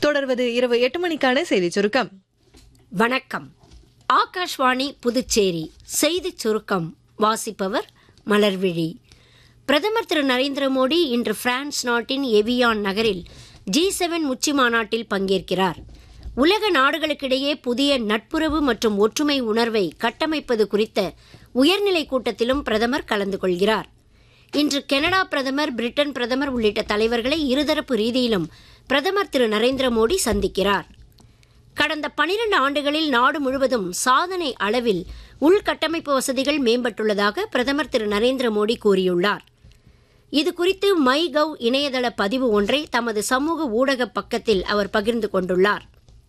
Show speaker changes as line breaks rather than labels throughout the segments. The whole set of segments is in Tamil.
தொடர்வது இரவு எட்டு மணிக்கான செய்திச் சுருக்கம்
வணக்கம் ஆகாஷ்வாணி புதுச்சேரி செய்திச் சுருக்கம் வாசிப்பவர் மலர்விழி பிரதமர் திரு நரேந்திர மோடி இன்று பிரான்ஸ் நாட்டின் எவியான் நகரில் ஜி செவன் உச்சி மாநாட்டில் பங்கேற்கிறார் உலக நாடுகளுக்கிடையே புதிய நட்புறவு மற்றும் ஒற்றுமை உணர்வை கட்டமைப்பது குறித்த உயர்நிலை கூட்டத்திலும் பிரதமர் கலந்து கொள்கிறார் இன்று கனடா பிரதமர் பிரிட்டன் பிரதமர் உள்ளிட்ட தலைவர்களை இருதரப்பு ரீதியிலும் பிரதமர் திரு நரேந்திர மோடி சந்திக்கிறார் கடந்த 12 ஆண்டுகளில் நாடு முழுவதும் சாதனை அளவில் உள்கட்டமைப்பு வசதிகள் மேம்பட்டுள்ளதாக பிரதமர் திரு நரேந்திர மோடி கூறியுள்ளார் இது குறித்து மை கவ் இணையதள பதிவு ஒன்றை தமது சமூக ஊடக பக்கத்தில் அவர் பகிர்ந்து கொண்டுள்ளார்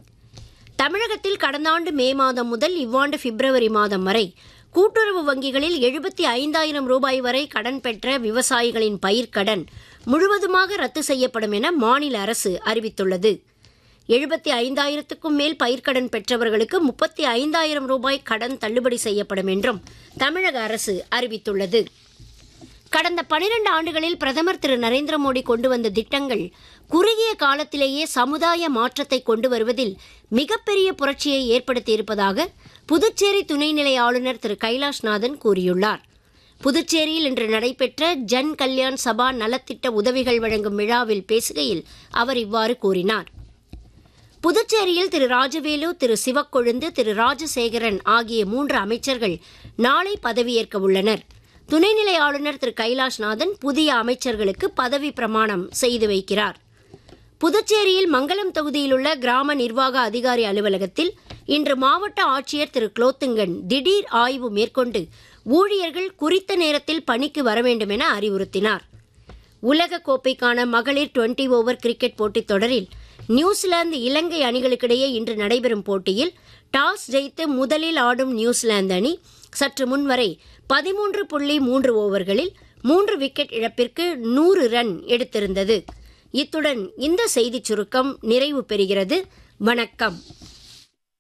தமிழகத்தில் கடந்த ஆண்டு மே மாதம் முதல் இவ்வாண்டு பிப்ரவரி மாதம் வரை கூட்டுறவு வங்கிகளில் எழுபத்தி ஐந்தாயிரம் ரூபாய் வரை கடன் பெற்ற விவசாயிகளின் பயிர்க்கடன் முழுவதுமாக ரத்து செய்யப்படும் என மாநில அரசு அறிவித்துள்ளது எழுபத்தி ஐந்தாயிரத்துக்கும் மேல் பயிர்க்கடன் பெற்றவர்களுக்கு முப்பத்தி ஐந்தாயிரம் ரூபாய் கடன் தள்ளுபடி செய்யப்படும் என்றும் தமிழக அரசு அறிவித்துள்ளது கடந்த 12 ஆண்டுகளில் பிரதமர் திரு நரேந்திர மோடி கொண்டு வந்த திட்டங்கள் குறுகிய காலத்திலேயே சமுதாய மாற்றத்தை கொண்டு வருவதில் மிகப்பெரிய புரட்சியை ஏற்படுத்தியிருப்பதாக புதுச்சேரி துணைநிலை ஆளுநர் திரு கைலாஷ்நாதன் கூறியுள்ளார் புதுச்சேரியில் இன்று நடைபெற்ற ஜன் கல்யாண் சபா நலத்திட்ட உதவிகள் வழங்கும் விழாவில் பேசுகையில் அவர் இவ்வாறு கூறினார் புதுச்சேரியில் திரு ராஜவேலு திரு சிவக்கொழுந்து திரு ராஜசேகரன் ஆகிய மூன்று அமைச்சர்கள் நாளை பதவியேற்க உள்ளனர் துணைநிலை ஆளுநர் திரு கைலாஷ்நாதன் புதிய அமைச்சர்களுக்கு பதவி பிரமாணம் செய்து வைக்கிறார் புதுச்சேரியில் மங்கலம் தொகுதியில் உள்ள கிராம நிர்வாக அதிகாரி அலுவலகத்தில் இன்று மாவட்ட ஆட்சியர் திரு குலோத்துங்கன் திடீர் ஆய்வு மேற்கொண்டு ஊழியர்கள் குறித்த நேரத்தில் பணிக்கு வர வேண்டும் என அறிவுறுத்தினார் உலக கோப்பைக்கான மகளிர் டுவெண்டி ஓவர் கிரிக்கெட் போட்டித் தொடரில் நியூசிலாந்து இலங்கை அணிகளுக்கிடையே இன்று நடைபெறும் போட்டியில் டாஸ் ஜெயித்து முதலில் ஆடும் நியூசிலாந்து அணி சற்று முன்வரை பதிமூன்று புள்ளி மூன்று ஓவர்களில் மூன்று விக்கெட் இழப்பிற்கு நூறு ரன் எடுத்திருந்தது இத்துடன் இந்த செய்திச் சுருக்கம் நிறைவு பெறுகிறது வணக்கம்